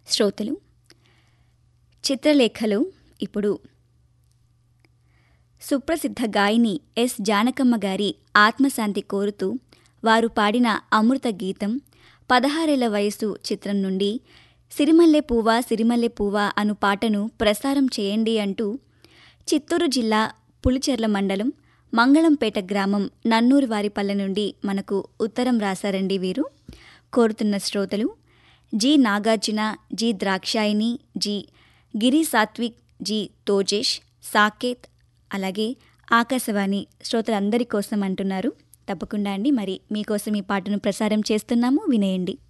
శ్రోతలు చిత్రలేఖలు ఇప్పుడు సుప్రసిద్ధ గాయని ఎస్ జానకమ్మ గారి ఆత్మశాంతి కోరుతూ వారు పాడిన అమృత గీతం పదహారేళ్ల వయసు చిత్రం నుండి సిరిమల్లె పువ్వా సిరిమల్లె పువ్వా అను పాటను ప్రసారం చేయండి అంటూ చిత్తూరు జిల్లా పులిచెర్ల మండలం మంగళంపేట గ్రామం నన్నూరు వారిపల్లె నుండి మనకు ఉత్తరం రాశారండి వీరు కోరుతున్న శ్రోతలు G Nagarjuna G Drakshayini G Giri Sathvik G Tojesh Saketh అలాగే ఆకాశవాణి శ్రోతలందరి కోసం అంటున్నారు తప్పకుండా అండి మరి మీకోసం ఈ పాటను ప్రసారం చేస్తున్నాము వినేయండి